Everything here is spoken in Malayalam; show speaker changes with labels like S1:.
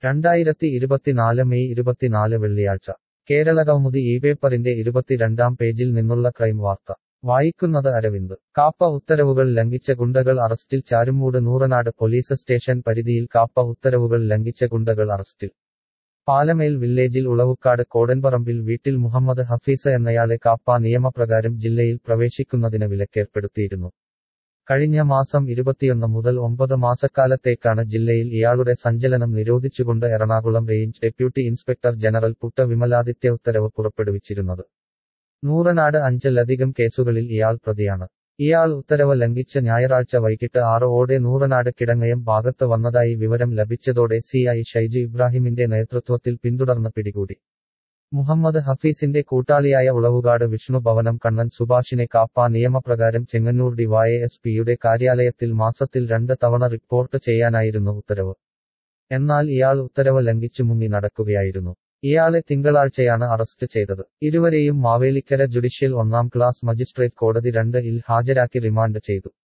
S1: രണ്ടായിരത്തി ഇരുപത്തിനാല് മെയ് ഇരുപത്തിനാല് വെള്ളിയാഴ്ച കേരളകൗമുദി ഈ പേപ്പറിന്റെ ഇരുപത്തിരണ്ടാം പേജിൽ നിന്നുള്ള ക്രൈം വാർത്ത വായിക്കുന്നത് അരവിന്ദ് കാപ്പ ഉത്തരവുകൾ ലംഘിച്ച ഗുണ്ടകൾ അറസ്റ്റിൽ ചാരുമൂട് നൂറനാട് പോലീസ് സ്റ്റേഷൻ പരിധിയിൽ കാപ്പ ഉത്തരവുകൾ ലംഘിച്ച ഗുണ്ടകൾ അറസ്റ്റിൽ പാലമേൽ വില്ലേജിൽ ഉളവുക്കാട് കോടൻപറമ്പിൽ വീട്ടിൽ മുഹമ്മദ് ഹഫീസ എന്നയാളെ കാപ്പ നിയമപ്രകാരം ജില്ലയിൽ പ്രവേശിക്കുന്നതിന് വിലക്കേർപ്പെടുത്തിയിരുന്നു കഴിഞ്ഞ മാസം ഇരുപത്തിയൊന്ന് മുതൽ ഒമ്പത് മാസക്കാലത്തേക്കാണ് ജില്ലയിൽ ഇയാളുടെ സഞ്ചലനം നിരോധിച്ചുകൊണ്ട് Ernakulam range deputy inspector general Putta Vimaladitya ഉത്തരവ് പുറപ്പെടുവിച്ചിരുന്നത് നൂറനാട് അഞ്ചിലധികം കേസുകളിൽ ഇയാൾ പ്രതിയാണ് ഇയാൾ ഉത്തരവ് ലംഘിച്ച് ഞായറാഴ്ച വൈകിട്ട് ആറ് ഓടെ നൂറനാട് കിടങ്ങയം ഭാഗത്ത് വന്നതായി വിവരം ലഭിച്ചതോടെ സി ഐ ഷൈജു ഇബ്രാഹിമിന്റെ നേതൃത്വത്തിൽ പിന്തുടർന്ന് പിടികൂടി മുഹമ്മദ് ഹഫീസിന്റെ കൂട്ടാളിയായ ഉളവുകാട് വിഷ്ണു ഭവനം കണ്ണൻ സുഭാഷിനെ കാപ്പ നിയമപ്രകാരം ചെങ്ങന്നൂർ ഡിവൈ എസ് പിയുടെ കാര്യാലയത്തിൽ മാസത്തിൽ രണ്ട് തവണ റിപ്പോർട്ട് ചെയ്യാനായിരുന്നു ഉത്തരവ് എന്നാൽ ഇയാൾ ഉത്തരവ് ലംഘിച്ചു മുങ്ങി നടക്കുകയായിരുന്നു ഇയാളെ തിങ്കളാഴ്ചയാണ് അറസ്റ്റ് ചെയ്തത് ഇരുവരെയും മാവേലിക്കര ജുഡീഷ്യൽ ഒന്നാം ക്ലാസ് മജിസ്ട്രേറ്റ് കോടതി രണ്ട് ഇൽ ഹാജരാക്കി റിമാൻഡ് ചെയ്തു